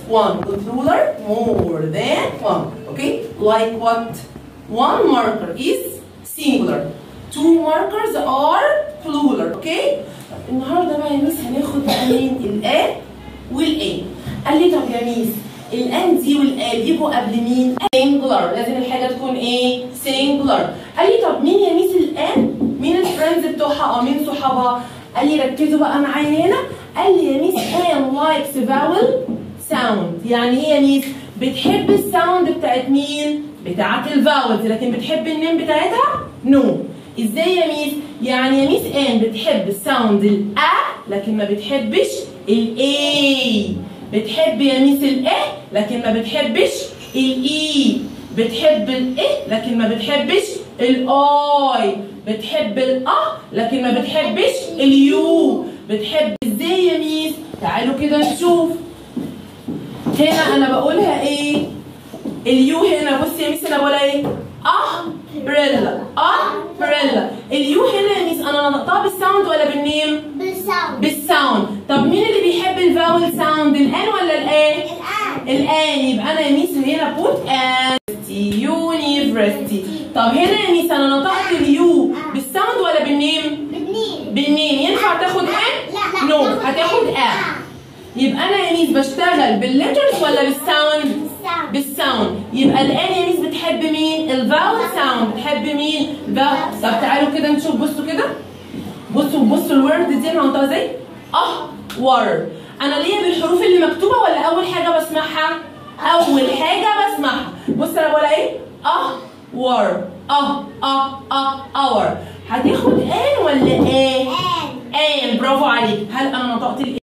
one the plural more than one okay like what one marker is singular two markers are plural okay طب النهارده بقى يا ميس هناخد بقى مين الآ والآن قال لي طب يا ميس الآن دي والآ بيجوا قبل مين singular لازم الحاجة تكون ايه singular قال لي طب مين يا ميس الآن مين الفريندز بتوعها او مين صحابها قال لي ركزوا بقى معايا هنا قال لي يا ميس آن لايكس vowel sound يعني ايه يا ميس بتحب الساوند بتاعت مين بتاعت الفاولز لكن بتحب النيم بتاعتها نو no. ازاي يا ميس يعني يا ميس ان بتحب الساوند الأ لكن ما بتحبش الاي بتحب يا ميس الاي لكن ما بتحبش الاي بتحب الاي لكن ما بتحبش الاي بتحب الأ لكن ما بتحبش اليو بتحب ازاي يا ميس تعالوا كده نشوف هنا انا بقولها ايه اليو هنا بصي يا ميس انا بقولها ايه امبريلا امبريلا اليو هنا يا ميس انا نطقتها بالساوند ولا بالنيم بالساوند بالساوند طب مين اللي بيحب الفاول ساوند الان ولا الايه الآن الان يبقى انا يا ميس هنا بوت ان يونيفرستي طب هنا يا ميس انا نطقت اليو بالساوند ولا بالنيم بالنيل بالنيم ينفع تاخد ان لا لا نو هتاخد ا يبقى انا يا ميس بشتغل بالليترز ولا بالساوند بالساوند بالساوند يبقى الان يا ميس بتحب مين الفاول ساوند بتحب مين الفاول طب تعالوا كده نشوف بصوا كده بصوا بصوا الورد دي انا هنطقها ازاي اه ور انا ليا بالحروف اللي مكتوبه ولا اول حاجه بسمعها اول حاجه بسمعها بص انا بقول ايه اه ور اه اه اه اور هتاخد ان ولا ايه آن ان برافو عليك هل انا نطقت الايه